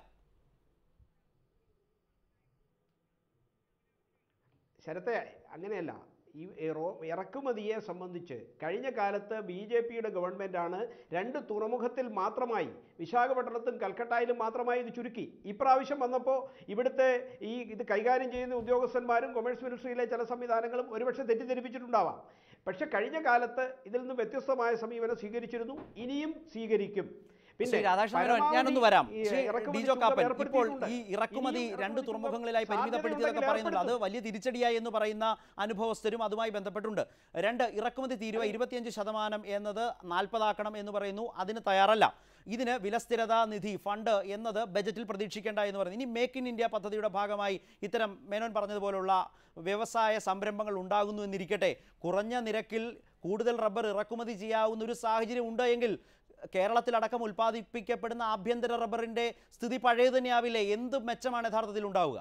ശരത്തെ അങ്ങനെയല്ല ഈ റോ ഇറക്കുമതിയെ സംബന്ധിച്ച് കഴിഞ്ഞ കാലത്ത് ബി ജെ പിയുടെ ഗവൺമെൻറ്റാണ് രണ്ട് തുറമുഖത്തിൽ മാത്രമായി വിശാഖപട്ടണത്തും കൽക്കട്ടയിലും മാത്രമായി ഇത് ചുരുക്കി ഇപ്രാവശ്യം വന്നപ്പോൾ ഇവിടുത്തെ ഈ ഇത് കൈകാര്യം ചെയ്യുന്ന ഉദ്യോഗസ്ഥന്മാരും കൊമേഴ്സ് മിനിസ്ട്രിയിലെ ചില സംവിധാനങ്ങളും ഒരുപക്ഷെ തെറ്റിദ്ധരിപ്പിച്ചിട്ടുണ്ടാവാം പക്ഷെ കഴിഞ്ഞ കാലത്ത് ഇതിൽ നിന്ന് വ്യത്യസ്തമായ സമീപനം സ്വീകരിച്ചിരുന്നു ഇനിയും സ്വീകരിക്കും ശ്രീ രാധാകൃഷ്ണൻ മേനോൻ, ഞാനൊന്ന് വരാം ഈ ശ്രീ ഇറക്കുമതി ഡിജോ ചുങ്കം കാപ്പൻ ഇപ്പോൾ ഏർപ്പെടുത്തിയിട്ടുണ്ട്. ഈ ഇറക്കുമതി ഇനിയും രണ്ട് ഇറക്കുമതി തുറമുഖങ്ങളിലായി ചുങ്കം പരിമിതപ്പെടുത്തിയതൊക്കെ സാധ്യതയുണ്ടെങ്കിൽ പറയുന്നുണ്ട് അത് ഏർപ്പെടുത്തും. വലിയ തിരിച്ചടിയായി എന്ന് പറയുന്ന അനുഭവസ്ഥരും അതുമായി ബന്ധപ്പെട്ടുണ്ട് രണ്ട് ഇറക്കുമതി തീരുവ ഇരുപത്തിയഞ്ച് ശതമാനം എന്നത് നാൽപ്പതാക്കണം എന്ന് പറയുന്നു അതിന് തയ്യാറല്ല ഇതിന് വിലസ്ഥിരതാ നിധി ഫണ്ട് എന്നത് ബജറ്റിൽ പ്രതീക്ഷിക്കേണ്ട എന്ന് പറയുന്നു ഇനി മേക്ക് ഇൻ ഇന്ത്യ പദ്ധതിയുടെ ഭാഗമായി ഇത്തരം മേനോൻ പറഞ്ഞതുപോലുള്ള വ്യവസായ സംരംഭങ്ങൾ ഉണ്ടാകുന്നു എന്നിരിക്കട്ടെ കുറഞ്ഞ നിരക്കിൽ കൂടുതൽ റബ്ബർ ഇറക്കുമതി ചെയ്യാവുന്ന ഒരു സാഹചര്യം ഉണ്ട് എങ്കിൽ കേരളത്തിലടക്കം ഉൽപ്പാദിപ്പിക്കപ്പെടുന്ന ആഭ്യന്തര റബ്ബറിന്റെ സ്ഥിതി പഴയത് തന്നെയാവില്ലേ എന്ത് മെച്ചമാണ് യഥാർത്ഥത്തിൽ ഉണ്ടാവുക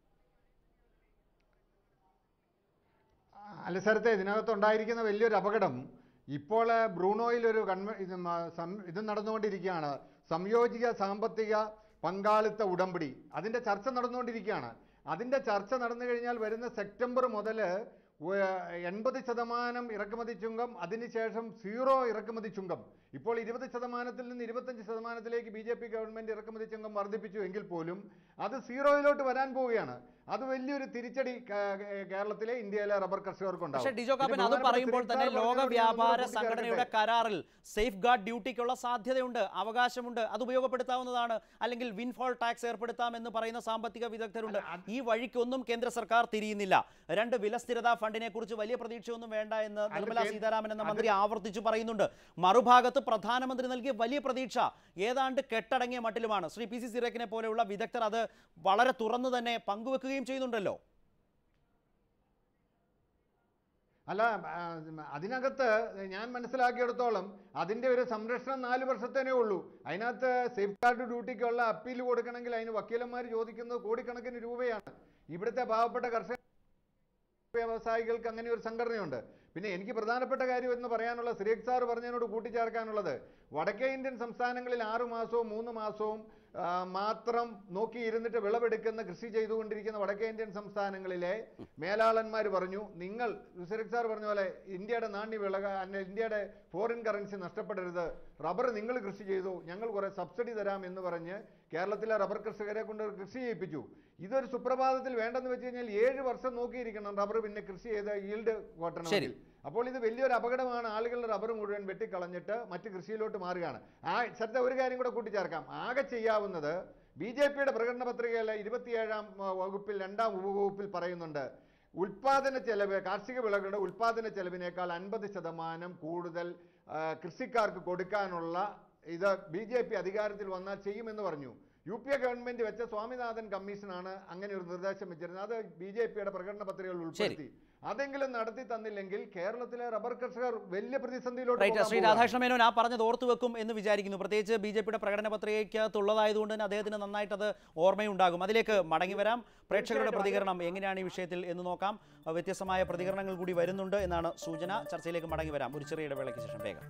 അല്ല സ്ഥലത്തെ ഇതിനകത്തുണ്ടായിരിക്കുന്ന വലിയൊരു അപകടം ഇപ്പോൾ ബ്രൂണോയിൽ ഒരു കൺവ ഇത് മ- സം- ഇത് നടന്നുകൊണ്ടിരിക്കുകയാണ് സംയോജിത സാമ്പത്തിക പങ്കാളിത്ത ഉടമ്പടി അതിൻ്റെ ചർച്ച നടന്നുകൊണ്ടിരിക്കുകയാണ് അതിൻ്റെ ചർച്ച നടന്നു കഴിഞ്ഞാൽ വരുന്ന സെപ്റ്റംബർ മുതൽ എൺപത് ശതമാനം ഇറക്കുമതി ചുങ്കം അതിനുശേഷം സീറോ ഇറക്കുമതി ചുങ്കം ഇപ്പോൾ ഇരുപത് ശതമാനത്തിൽ നിന്ന് ഇരുപത്തഞ്ച് ശതമാനത്തിലേക്ക് ബി ജെ പി ഗവൺമെൻറ് ഇറക്കുമതി ചുങ്കം വർദ്ധിപ്പിച്ചു എങ്കിൽ പോലും അത് സീറോയിലോട്ട് വരാൻ പോവുകയാണ് അത് വലിയൊരു തിരിച്ചടി കേ- കേരളത്തിലെ ഇന്ത്യയിലെ റബ്ബർ കർഷകർക്കുണ്ടാവും പക്ഷേ ഡിജോ കാപ്പൻ പിന്നെ അത് ബഹുമാനപ്പെട്ട പറയുമ്പോൾ ശ്രീ തന്നെ സാർ ലോക പറഞ്ഞതിനോട് വ്യാപാര ഞാൻ സംഘടനയുടെ കൂട്ടിച്ചേർക്കട്ടെ. കരാറിൽ സേഫ് ഗാർഡ് ഡ്യൂട്ടിക്കുള്ള സാധ്യതയുണ്ട് അവകാശമുണ്ട് അത് ഉപയോഗപ്പെടുത്താവുന്നതാണ് അല്ലെങ്കിൽ വിൻഫോൾ ടാക്സ് ഏർപ്പെടുത്താം എന്ന് പറയുന്ന സാമ്പത്തിക വിദഗ്ധരുണ്ട് ഈ വഴിക്കൊന്നും കേന്ദ്ര സർക്കാർ തിരിയുന്നില്ല രണ്ട് വിലസ്ഥിരതാ ഫണ്ടിനെ കുറിച്ച് വലിയ പ്രതീക്ഷയൊന്നും വേണ്ട എന്ന് നിർമ്മല കേ- സീതാരാമൻ എന്ന അത് മന്ത്രി ആവർത്തിച്ചു പറയുന്നുണ്ട് മറുഭാഗത്ത് പ്രധാനമന്ത്രി നൽകിയ വലിയ പ്രതീക്ഷ ഏതാണ്ട് കെട്ടടങ്ങിയ മട്ടിലുമാണ് ശ്രീ പി സി സിറക്കിനെ പോലെയുള്ള വിദഗ്ധർ അത് വളരെ തുറന്നു തന്നെ പങ്കുവെക്കുകയും ചെയ്യുന്നുണ്ടല്ലോ അല്ല ആ, അതിനകത്ത് ഞാൻ മനസ്സിലാക്കിയെടുത്തോളം അതിൻ്റെ ഒരു സംരക്ഷണം നാല് വർഷത്തേനേ ഉള്ളൂ അതിനകത്ത് സേഫ് ഗാർഡ് ഡ്യൂട്ടിക്കുള്ള അപ്പീൽ കൊടുക്കണമെങ്കിൽ അതിന് വക്കീലന്മാർ ചോദിക്കുന്നത് കോടിക്കണക്കിന് രൂപയാണ് ഇവിടുത്തെ പാവപ്പെട്ട കർഷക വ്യവസായികൾക്ക് അങ്ങനെ ഒരു സംഘടനയുണ്ട് പിന്നെ എനിക്ക് പ്രധാനപ്പെട്ട കാര്യം എന്ന് പറയാനുള്ള ശ്രീക് സാർ പറഞ്ഞതിനോട് കൂട്ടിച്ചേർക്കാനുള്ളത് വടക്കേ ഇന്ത്യൻ സംസ്ഥാനങ്ങളിൽ ആറു മാസവും മൂന്ന് മാസവും ആ, മാത്രം നോക്കിയിരുന്നിട്ട് വിളവെടുക്കുന്ന കൃഷി ചെയ്തുകൊണ്ടിരിക്കുന്ന വടക്കേ ഇന്ത്യൻ സംസ്ഥാനങ്ങളിലെ മേലാളന്മാർ പറഞ്ഞു നിങ്ങൾ ശ്രീക് സാർ പറഞ്ഞ പോലെ ഇന്ത്യയുടെ നാണ്യ വിള അല്ല, ഇന്ത്യയുടെ ഫോറിൻ കറൻസി നഷ്ടപ്പെടരുത് റബ്ബർ നിങ്ങൾ കൃഷി ചെയ്തു ഞങ്ങൾ കുറേ സബ്സിഡി തരാം എന്ന് പറഞ്ഞ് കേരളത്തിലെ റബ്ബർ കർഷകരെ കൊണ്ട് കൃഷി ചെയ്യിപ്പിച്ചു ഇതൊരു സുപ്രഭാതത്തിൽ വേണ്ടെന്ന് വെച്ച് കഴിഞ്ഞാൽ ഏഴ് വർഷം നോക്കിയിരിക്കണം റബ്ബർ പിന്നെ കൃഷി ചെയ്ത് ഈൽഡ് കൂട്ടണമെങ്കിൽ അപ്പോൾ ഇത് വലിയൊരു അപകടമാണ് ആളുകളുടെ റബ്ബർ മുഴുവൻ വെട്ടിക്കളഞ്ഞിട്ട് മറ്റ് കൃഷിയിലോട്ട് മാറുകയാണ് ആ ശ്രദ്ധ ഒരു കാര്യം കൂടെ കൂട്ടിച്ചേർക്കാം ആകെ ചെയ്യാവുന്നത് ബി ജെ പിയുടെ പ്രകടന പത്രികയിലെ ഇരുപത്തിയേഴാം ആ, വകുപ്പിൽ രണ്ടാം ഉപവകുപ്പിൽ പറയുന്നുണ്ട് ഉൽപാദന ചെലവ് കാർഷിക വിളകളുടെ ഉൽപാദന ചെലവിനേക്കാൾ അൻപത് ശതമാനം കൂടുതൽ ആ, കൃഷിക്കാർക്ക് കൊടുക്കാനുള്ള ഇത് ബി ജെ പി അധികാരത്തിൽ വന്നാൽ ചെയ്യുമെന്ന് പറഞ്ഞു യു പി എ ഗവൺമെന്റ് വെച്ച സ്വാമിനാഥൻ കമ്മീഷനാണ് അങ്ങനെ ഒരു നിർദ്ദേശം വെച്ചിരുന്നത് അത് ബി ജെ പിയുടെ പ്രകടന പത്രികയിൽ ഉൾപ്പെടുത്തി അതെങ്കിലും നടത്തി തന്നില്ലെങ്കിൽ കേരളത്തിലെ റബ്ബർ കർഷകർ വലിയ പ്രതിസന്ധിയിലോട്ട് റൈറ്റ് പോകാൻ ശ്രീ പോവുകയാണ്. രാധാകൃഷ്ണ മേനോൻ ആ പറഞ്ഞത് ഓർത്തു വെക്കും എന്ന് വിചാരിക്കുന്നു പ്രത്യേകിച്ച് ബി ജെ പിയുടെ പ്രകടന പത്രികയ്ക്കകത്തുള്ളതായതുകൊണ്ട് തന്നെ അദ്ദേഹത്തിന് നന്നായിട്ട് അത് ഓർമ്മയുണ്ടാകും അതിലേക്ക് മടങ്ങി വരാം പ്രേക്ഷകരുടെ പ്രതികരണം എങ്ങനെയാണ് ഈ വിഷയത്തിൽ എന്ന് നോക്കാം അഹ് വ്യത്യസ്തമായ പ്രതികരണങ്ങൾ കൂടി വരുന്നുണ്ട് എന്നാണ് സൂചന ചർച്ചയിലേക്ക് മടങ്ങി വരാം ഒരു ചെറിയ ഇടവേളയ്ക്ക് ശേഷം വേഗം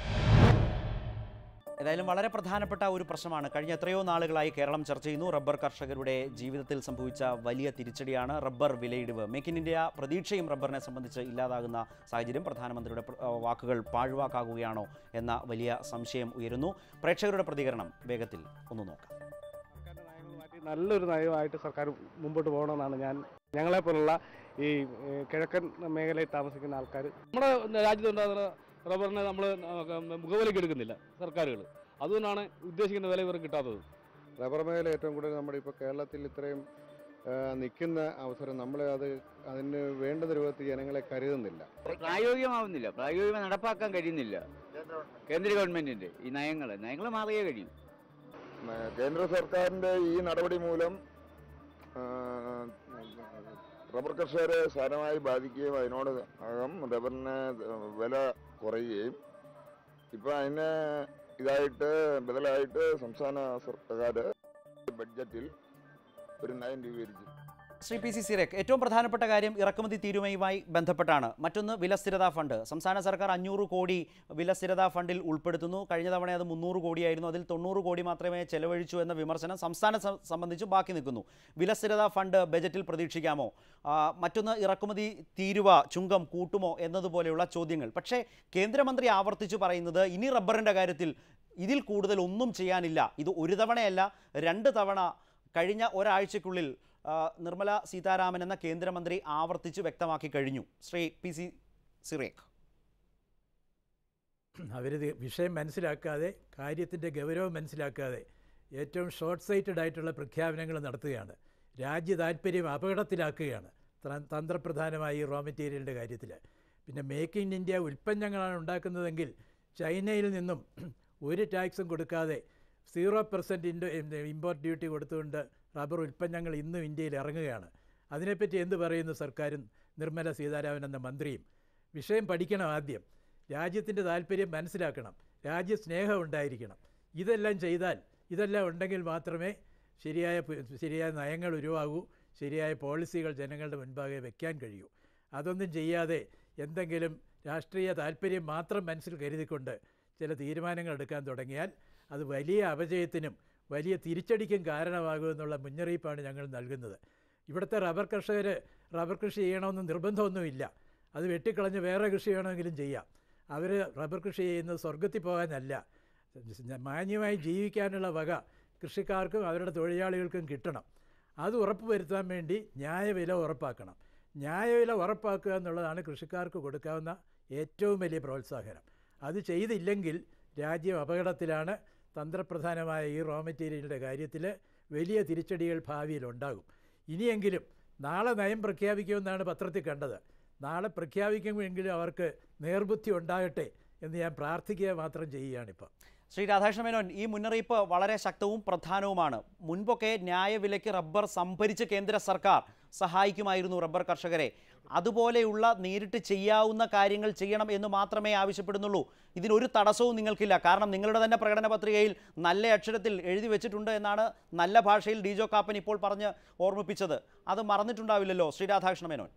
ഏതായാലും വളരെ പ്രധാനപ്പെട്ട ഒരു പ്രശ്നമാണ് കഴിഞ്ഞ എത്രയോ നാളുകളായി കേരളം ചർച്ച ചെയ്യുന്നു റബ്ബർ കർഷകരുടെ ജീവിതത്തിൽ സംഭവിച്ച വലിയ തിരിച്ചടിയാണ് റബ്ബർ വിലയിടിവ് മേക്ക് ഇൻ ഇന്ത്യ പ്രതീക്ഷയും റബ്ബറിനെ സംബന്ധിച്ച് ഇല്ലാതാകുന്ന സാഹചര്യം പ്രധാനമന്ത്രിയുടെ പ്ര- ആ, വാക്കുകൾ പാഴ്വാക്കാകുകയാണോ എന്ന വലിയ സംശയം ഉയരുന്നു പ്രേക്ഷകരുടെ പ്രതികരണം വേഗത്തിൽ ഒന്ന് നോക്കാം സർക്കാരിന്റെ നയങ്ങൾ മാറ്റി നല്ലൊരു നയമായിട്ട് സർക്കാർ മുമ്പോട്ട് പോകണമെന്നാണ് ഞാൻ ഞങ്ങളെ പോലുള്ള ഈ ഏഹ്, കിഴക്കൻ മേഖലയിൽ താമസിക്കുന്ന ആൾക്കാർ നമ്മുടെ രാജ്യത്തുണ്ടാകുന്ന റബ്ബറിനെ നമ്മൾ മുഖവിലേക്ക് എടുക്കുന്നില്ല സർക്കാരുകൾ അതുകൊണ്ടാണ് ഉദ്ദേശിക്കുന്ന വില ഇവർക്ക് കിട്ടാത്തത് റബ്ബർ മേഖല ഏറ്റവും കൂടുതൽ നമ്മുടെ ഇപ്പോൾ കേരളത്തിൽ ഇത്രയും നിൽക്കുന്ന അവസരം നമ്മൾ അത് അതിന് വേണ്ട രൂപത്തിൽ ജനങ്ങളെ കരുതുന്നില്ല പ്രായോഗികമാവുന്നില്ല പ്രായോഗികമായി നടപ്പാക്കാൻ കഴിയുന്നില്ല കേന്ദ്ര ഗവൺമെന്റിന്റെ ഈ നയങ്ങൾ നയങ്ങൾ മാറിയേ കഴിയും മ- കേന്ദ്ര സർക്കാരിന്റെ ഈ നടപടി മൂലം ആ, റബ്ബർ കർഷകരെ സാരമായി ബാധിക്കുകയും അതിനോട് അകം റബ്ബറിന് വില കുറയുകയും ഇപ്പൊ അതിന് ഇതായിട്ട് ബദലായിട്ട് സംസ്ഥാന സർക്കാർ ബഡ്ജറ്റിൽ ഒരു നയം രൂപീകരിച്ചു ശ്രീ പി സി സിറേഖ് ഏറ്റവും പ്രധാനപ്പെട്ട കാര്യം ഇറക്കുമതി തീരുമയുമായി ബന്ധപ്പെട്ടാണ് മറ്റൊന്ന് വിലസ്ഥിരതാ ഫണ്ട് സംസ്ഥാന സർക്കാർ അഞ്ഞൂറ് കോടി വിലസ്ഥിരതാ ഫണ്ടിൽ ഉൾപ്പെടുത്തുന്നു കഴിഞ്ഞ തവണ അത് മുന്നൂറ് കോടിയായിരുന്നു അതിൽ തൊണ്ണൂറ് കോടി മാത്രമേ ചെലവഴിച്ചു എന്ന വിമർശനം സംസ്ഥാനം സം- സംബന്ധിച്ച് ബാക്കി നിൽക്കുന്നു വിലസ്ഥിരതാ ഫണ്ട് ബജറ്റിൽ പ്രതീക്ഷിക്കാമോ ആ, മറ്റൊന്ന് ഇറക്കുമതി തീരുവ ചുങ്കം കൂട്ടുമോ എന്നതുപോലെയുള്ള ചോദ്യങ്ങൾ പക്ഷേ കേന്ദ്രമന്ത്രി ആവർത്തിച്ചു പറയുന്നത് ഇനി റബ്ബറിൻ്റെ കാര്യത്തിൽ ഇതിൽ കൂടുതൽ ഒന്നും ചെയ്യാനില്ല ഇത് ഒരു തവണയല്ല രണ്ട് തവണ കഴിഞ്ഞ ഒരാഴ്ചയ്ക്കുള്ളിൽ ആ, നിർമ്മല സീതാരാമൻ എന്ന കേന്ദ്രമന്ത്രി ആവർത്തിച്ച് വ്യക്തമാക്കി കഴിഞ്ഞു ശ്രീ പി സി സിറേഖ് അവരിത് വിഷയം മനസ്സിലാക്കാതെ കാര്യത്തിൻ്റെ ഗൗരവം മനസ്സിലാക്കാതെ ഏറ്റവും ഷോർട്ട് സൈറ്റഡ് ആയിട്ടുള്ള പ്രഖ്യാപനങ്ങൾ നടത്തുകയാണ് രാജ്യ താല്പര്യം അപകടത്തിലാക്കുകയാണ് ത്ര- തന്ത്രപ്രധാനമായി ഈ റോ മെറ്റീരിയലിൻ്റെ കാര്യത്തിൽ പിന്നെ മേക്ക് ഇൻ ഇന്ത്യ ഉൽപ്പന്നങ്ങളാണ് ഉണ്ടാക്കുന്നതെങ്കിൽ ചൈനയിൽ നിന്നും ഒരു ടാക്സും കൊടുക്കാതെ zero percent Indo import duty കൊടുത്തുകൊണ്ട് റബ്ബർ ഉൽപ്പന്നങ്ങൾ ഇന്നും ഇന്ത്യയിൽ ഇറങ്ങുകയാണ് അതിനെപ്പറ്റി എന്ത് പറയുന്നു സർക്കാരും നിർമ്മല സീതാരാമൻ എന്ന മന്ത്രിയും വിഷയം പഠിക്കണം ആദ്യം രാജ്യത്തിൻ്റെ താല്പര്യം മനസ്സിലാക്കണം രാജ്യസ്നേഹം ഉണ്ടായിരിക്കണം ഇതെല്ലാം ചെയ്താൽ ഇതെല്ലാം ഉണ്ടെങ്കിൽ മാത്രമേ ശരിയായ പ്- ശരിയായ നയങ്ങൾ ഉരുവാകൂ ശരിയായ പോളിസികൾ ജനങ്ങളുടെ മുൻപാകെ വെക്കാൻ കഴിയൂ അതൊന്നും ചെയ്യാതെ എന്തെങ്കിലും രാഷ്ട്രീയ താല്പര്യം മാത്രം മനസ്സിൽ കരുതിക്കൊണ്ട് ചില തീരുമാനങ്ങൾ എടുക്കാൻ തുടങ്ങിയാൽ അത് വലിയ അപജയത്തിനും വലിയ തിരിച്ചടിക്കും കാരണമാകുമെന്നുള്ള മുന്നറിയിപ്പാണ് ഞങ്ങൾ നൽകുന്നത് ഇവിടുത്തെ റബ്ബർ കർഷകർ റബ്ബർ കൃഷി ചെയ്യണമെന്ന് നിർബന്ധമൊന്നുമില്ല അത് വെട്ടിക്കളഞ്ഞ് വേറെ കൃഷി വേണമെങ്കിലും ചെയ്യാം അവർ റബ്ബർ കൃഷി ചെയ്യുന്നത് സ്വർഗത്തിൽ പോകാനല്ല മാന്യമായി ജീവിക്കാനുള്ള വക കൃഷിക്കാർക്കും അവരുടെ തൊഴിലാളികൾക്കും കിട്ടണം അത് ഉറപ്പുവരുത്താൻ വേണ്ടി ന്യായവില ഉറപ്പാക്കണം ന്യായവില ഉറപ്പാക്കുക എന്നുള്ളതാണ് കൃഷിക്കാർക്ക് കൊടുക്കാവുന്ന ഏറ്റവും വലിയ പ്രോത്സാഹനം അത് ചെയ്തില്ലെങ്കിൽ രാജ്യം അപകടത്തിലാണ് തന്ത്രപ്രധാനമായ ഈ റോ മെറ്റീരിയലിൻ്റെ കാര്യത്തിൽ വലിയ തിരിച്ചടികൾ ഭാവിയിൽ ഉണ്ടാകും ഇനിയെങ്കിലും നാളെ നയം പ്രഖ്യാപിക്കുമെന്നാണ് പത്രത്തിൽ കണ്ടത് നാളെ പ്രഖ്യാപിക്കുമെങ്കിലും അവർക്ക് നേർബുദ്ധി ഉണ്ടാകട്ടെ എന്ന് ഞാൻ പ്രാർത്ഥിക്കുക മാത്രം ചെയ്യുകയാണിപ്പോൾ ശ്രീ രാധാകൃഷ്ണ മേനോൻ ഈ മുന്നറിയിപ്പ് വളരെ ശക്തവും പ്രധാനവുമാണ് മുൻപൊക്കെ ന്യായവിലയ്ക്ക് റബ്ബർ സംഭരിച്ച് കേന്ദ്ര സർക്കാർ സഹായിക്കുമായിരുന്നു റബ്ബർ കർഷകരെ അതുപോലെയുള്ള നേരിട്ട് ചെയ്യാവുന്ന കാര്യങ്ങൾ ചെയ്യണം എന്ന് മാത്രമേ ആവശ്യപ്പെടുന്നുള്ളൂ ഇതിനൊരു തടസ്സവും നിങ്ങൾക്കില്ല കാരണം നിങ്ങളുടെ തന്നെ പ്രകടന പത്രികയിൽ നല്ല അക്ഷരത്തിൽ എഴുതി വെച്ചിട്ടുണ്ട് എന്നാണ് നല്ല ഭാഷയിൽ ഡിജോ കാപ്പൻ ഇപ്പോൾ പറഞ്ഞ് ഓർമ്മിപ്പിച്ചത് അത് മറന്നിട്ടുണ്ടാവില്ലല്ലോ ശ്രീ രാധാകൃഷ്ണ മേനോൻ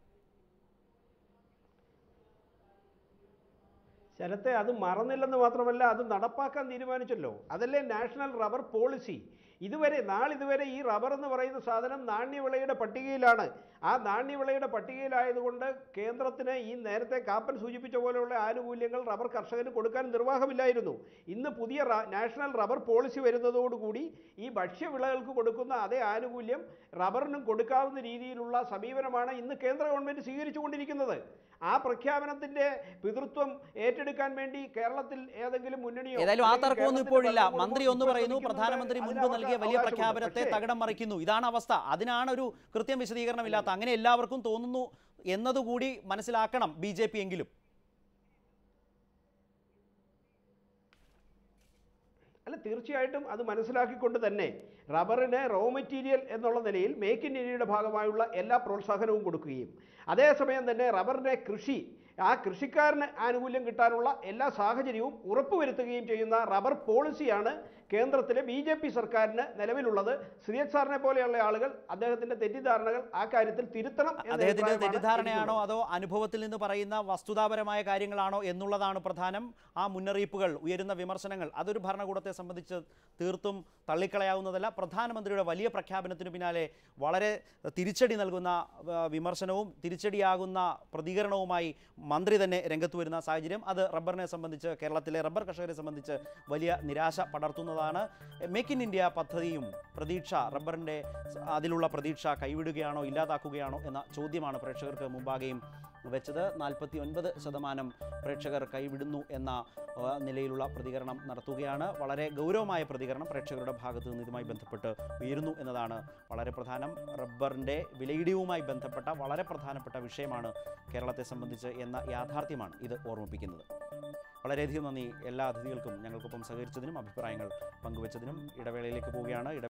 ശരത്തെ അത് മറന്നില്ലെന്ന് മാത്രമല്ല അത് നടപ്പാക്കാൻ തീരുമാനിച്ചല്ലോ അതല്ലേ നാഷണൽ റബ്ബർ പോളിസി ഇതുവരെ നാളിതുവരെ ഈ റബ്ബർ എന്ന് പറയുന്ന സാധനം നാണ്യവിളയുടെ പട്ടികയിലാണ് ആ നാണ്യവിളയുടെ പട്ടികയിലായതുകൊണ്ട് കേന്ദ്രത്തിന് ഈ നേരത്തെ കാപ്പൻ സൂചിപ്പിച്ച പോലെയുള്ള ആനുകൂല്യങ്ങൾ റബ്ബർ കർഷകന് കൊടുക്കാൻ നിർവാഹമില്ലായിരുന്നു ഇന്ന് പുതിയ റ- നാഷണൽ റബ്ബർ പോളിസി വരുന്നതോടുകൂടി ഈ ഭക്ഷ്യവിളകൾക്ക് കൊടുക്കുന്ന അതേ ആനുകൂല്യം റബ്ബറിനും കൊടുക്കാവുന്ന രീതിയിലുള്ള സമീപനമാണ് ഇന്ന് കേന്ദ്ര ഗവൺമെൻറ് സ്വീകരിച്ചുകൊണ്ടിരിക്കുന്നത് ആ പ്രഖ്യാപനത്തിന്റെ പിതൃത്വം ഏറ്റെടുക്കാൻ വേണ്ടി കേരളത്തിൽ ഏതെങ്കിലും മുന്നണിയോ ഏതായാലും ആ അല്ലെങ്കിൽ തർക്കമൊന്നും കേരളത്തിന്റെ ഇപ്പോഴില്ല ഭരണകൂടമോ മന്ത്രി ഒന്ന് ഇപ്പോൾ പറയുന്നു ശ്രമിക്കുന്നുണ്ട്. പ്രധാനമന്ത്രി മുൻപ് അതിന് നൽകിയ അവർക്ക് വലിയ അവകാശമുണ്ട്. പ്രഖ്യാപനത്തെ പക്ഷേ തകിടം മറിക്കുന്നു ഇതാണ് അവസ്ഥ അതിനാണ് ഒരു കൃത്യം വിശദീകരണമില്ലാത്ത അങ്ങനെ എല്ലാവർക്കും തോന്നുന്നു എന്നതുകൂടി മനസ്സിലാക്കണം ബി ജെ പി എങ്കിലും അല്ല തീർച്ചയായിട്ടും അത് മനസ്സിലാക്കിക്കൊണ്ട് തന്നെ റബ്ബറിന് റോ മെറ്റീരിയൽ എന്നുള്ള നിലയിൽ മേക്ക് ഇൻ ഇന്ത്യയുടെ ഭാഗമായുള്ള എല്ലാ പ്രോത്സാഹനവും കൊടുക്കുകയും അതേസമയം തന്നെ റബ്ബറിൻ്റെ കൃഷി ആ കൃഷിക്കാരന് ആനുകൂല്യം കിട്ടാനുള്ള എല്ലാ സാഹചര്യവും ഉറപ്പുവരുത്തുകയും ചെയ്യുന്ന റബ്ബർ പോളിസിയാണ് കേന്ദ്രത്തിലെ ബി ജെ പി സർക്കാരിന് നിലവിലുള്ളത് ശ്രീയത് സാറിനെ പോലെയുള്ള ആളുകൾ അദ്ദേഹത്തിന്റെ തെറ്റിദ്ധാരണകൾ ആ കാര്യത്തിൽ തിരുത്തണം എന്ന അദ്ദേഹത്തിന്റെ അഭിപ്രായമാണ് തെറ്റിദ്ധാരണയാണോ എനിക്കുള്ളത്. അതോ അനുഭവത്തിൽ നിന്ന് പറയുന്ന വസ്തുതാപരമായ കാര്യങ്ങളാണോ എന്നുള്ളതാണ് പ്രധാനം ആ മുന്നറിയിപ്പുകൾ ഉയരുന്ന വിമർശനങ്ങൾ അതൊരു ഭരണകൂടത്തെ സംബന്ധിച്ച് തീർത്തും തള്ളിക്കളയാവുന്നതല്ല പ്രധാനമന്ത്രിയുടെ വലിയ പ്രഖ്യാപനത്തിനു പിന്നാലെ വളരെ തിരിച്ചടി നൽകുന്ന ആ, വിമർശനവും തിരിച്ചടിയാകുന്ന പ്രതികരണവുമായി മന്ത്രി തന്നെ രംഗത്ത് വരുന്ന സാഹചര്യം അത് റബ്ബറിനെ സംബന്ധിച്ച് കേരളത്തിലെ റബ്ബർ കർഷകരെ സംബന്ധിച്ച് വലിയ നിരാശ പടർത്തുന്നതാണ് മേക്ക് ഇൻ ഇന്ത്യ പദ്ധതിയും പ്രതീക്ഷ റബ്ബറിൻ്റെ അതിലുള്ള പ്രതീക്ഷ കൈവിടുകയാണോ ഇല്ലാതാക്കുകയാണോ എന്ന ചോദ്യമാണ് പ്രേക്ഷകർക്ക് മുമ്പാകെയും വെച്ചത് നാൽപ്പത്തി ഒൻപത് ശതമാനം പ്രേക്ഷകർ കൈവിടുന്നു എന്ന ആ, നിലയിലുള്ള പ്രതികരണം നടത്തുകയാണ് വളരെ ഗൗരവമായ പ്രതികരണം പ്രേക്ഷകരുടെ ഭാഗത്ത് നിന്ന് ഇതുമായി ബന്ധപ്പെട്ട് ഉയരുന്നു എന്നതാണ് വളരെ പ്രധാനം റബ്ബറിൻ്റെ വിലയിടിവുമായി ബന്ധപ്പെട്ട വളരെ പ്രധാനപ്പെട്ട വിഷയമാണ് കേരളത്തെ സംബന്ധിച്ച് എന്ന യാഥാർത്ഥ്യമാണ് ഇത് ഓർമ്മിപ്പിക്കുന്നത് വളരെയധികം നന്ദി എല്ലാ അതിഥികൾക്കും ഞങ്ങൾക്കൊപ്പം സഹകരിച്ചതിനും അഭിപ്രായങ്ങൾ പങ്കുവച്ചതിനും ഇടവേളയിലേക്ക് പോവുകയാണ് ഇടവേള